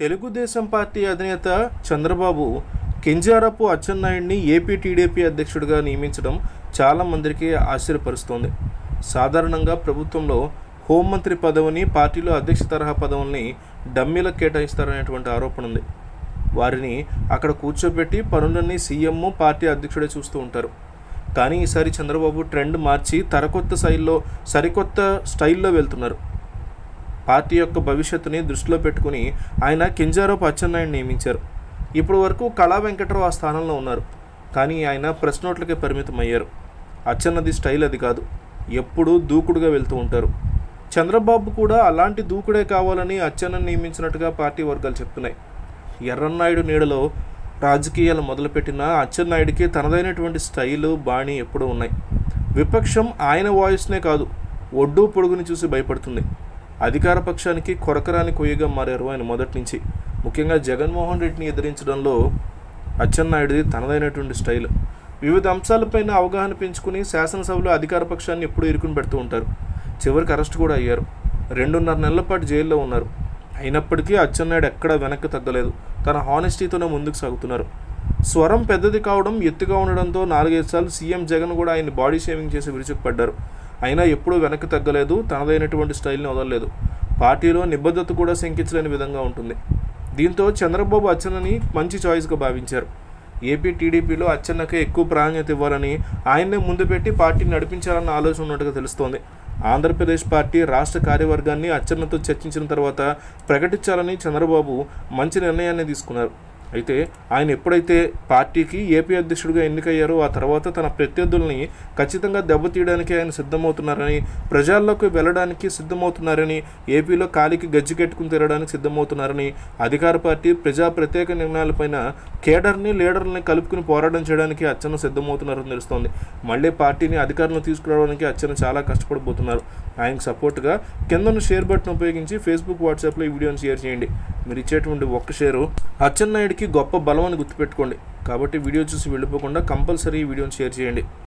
Telugu Desam party అధినేత చంద్రబాబు కింజారపు అచ్చెన్నాయుడిని AP TDP అధ్యక్షుడిగా నియమించడం చాలామందికి ఆశ్చర్యపరుస్తోంది సాధారణంగా ప్రభుత్వంలో హోంమంత్రి పదవిని పార్టీలో అధ్యక్ష తరహా పదవుల్ని డమ్మీలకు కేటాయిస్తారనేటువంటి ఆరోపణ ఉంది వారిని అక్కడ కూర్చోబెట్టి పనులన్నీ సీఎం పార్టీ అధ్యక్షుడే చూస్తూ ఉంటారు కానీ ఈసారి చంద్రబాబు ట్రెండ్ మార్చి తరకొత్త శైలిలో సరికొత్త స్టైల్లో వెళ్తున్నారు పార్టీ యొక్క భవిష్యత్తుని దృష్టిలో పెట్టుకుని ఆయన కింజారపు అచ్చెన్నాయుడిని నియమించారు ఇప్పటి వరకు కళా వెంకటరావు ఆ స్థానంలో ఉన్నారు కానీ ఆయన ప్రెస్ నోట్లకే పరిమితం అయ్యారు అచ్చెన్నది స్టైల్ అది కాదు ఎప్పుడూ దూకుడుగా వెళ్తూ ఉంటారు చంద్రబాబు కూడా అలాంటి దూకుడే కావాలని అచ్చెన్నను నియమించినట్టుగా పార్టీ వర్గాలు చెప్తున్నాయి ఎర్రన్నాయుడు నీడలో రాజకీయాలు మొదలుపెట్టిన అచ్చెన్నాయుడికి తనదైనటువంటి స్టైలు బాణి ఎప్పుడూ ఉన్నాయి విపక్షం ఆయన వాయిస్నే కాదు ఒడ్డు పొడుగుని చూసి భయపడుతుంది అధికార పక్షానికి కొరకరాని కొయ్యగా మారారు ఆయన మొదటి నుంచి ముఖ్యంగా జగన్మోహన్ రెడ్డిని ఎదిరించడంలో అచ్చెన్నాయుడిది తనదైనటువంటి స్టైల్ వివిధ అంశాలపైన అవగాహన పెంచుకుని శాసనసభలో అధికార పక్షాన్ని ఎప్పుడూ ఇరుకుని పెడుతూ ఉంటారు చివరికి అరెస్ట్ కూడా అయ్యారు రెండున్నర నెలల పాటు జైల్లో ఉన్నారు అయినప్పటికీ అచ్చెన్నాయుడు ఎక్కడా వెనక్కి తగ్గలేదు తన హానెస్టీతోనే ముందుకు సాగుతున్నారు స్వరం పెద్దది కావడం ఎత్తుగా ఉండడంతో నాలుగైదు సార్లు సీఎం జగన్ కూడా ఆయన బాడీ షేవింగ్ చేసి విరుచుకుపడ్డారు అయినా ఎప్పుడూ వెనక్కి తగ్గలేదు తనదైనటువంటి స్టైల్ని వదలలేదు పార్టీలో నిబద్ధత కూడా శంకించలేని విధంగా ఉంటుంది దీంతో చంద్రబాబు అచ్చెన్నని మంచి చాయిస్గా భావించారు ఏపీ టీడీపీలో అచ్చెన్నకే ఎక్కువ ప్రాధాన్యత ఇవ్వాలని ఆయన్నే ముందు పెట్టి పార్టీని నడిపించాలన్న ఆలోచన ఉన్నట్టుగా తెలుస్తోంది ఆంధ్రప్రదేశ్ పార్టీ రాష్ట్ర కార్యవర్గాన్ని అచ్చెన్నతో చర్చించిన తర్వాత ప్రకటించాలని చంద్రబాబు మంచి నిర్ణయాన్ని తీసుకున్నారు అయితే ఆయన ఎప్పుడైతే పార్టీకి ఏపీ అధ్యక్షుడిగా ఎన్నికయ్యారో ఆ తర్వాత తన ప్రత్యర్థుల్ని ఖచ్చితంగా దెబ్బతీయడానికి ఆయన సిద్ధమవుతున్నారని ప్రజల్లోకి వెళ్ళడానికి సిద్ధమవుతున్నారని ఏపీలో కాలికి గజ్జి కట్టుకుని తిరగడానికి సిద్ధమవుతున్నారని అధికార పార్టీ ప్రజా ప్రత్యేక నిర్ణయాలపైన కేడర్ని లీడర్ని కలుపుకుని పోరాటం చేయడానికి అచ్చన సిద్ధమవుతున్నారని తెలుస్తోంది మళ్ళీ పార్టీని అధికారంలో తీసుకురావడానికి అచ్చన చాలా కష్టపడబోతున్నారు ఆయనకు సపోర్ట్గా కింద ఉన్న షేర్ బటన్ ఉపయోగించి ఫేస్బుక్ వాట్సాప్లో ఈ వీడియోని షేర్ చేయండి మీరు ఇచ్చేటువంటి ఒక్క షేరు అచ్చెన్నాయుడికి గొప్ప బలం అని గుర్తుపెట్టుకోండి కాబట్టి వీడియో చూసి వెళ్ళిపోకుండా కంపల్సరీ ఈ వీడియోని షేర్ చేయండి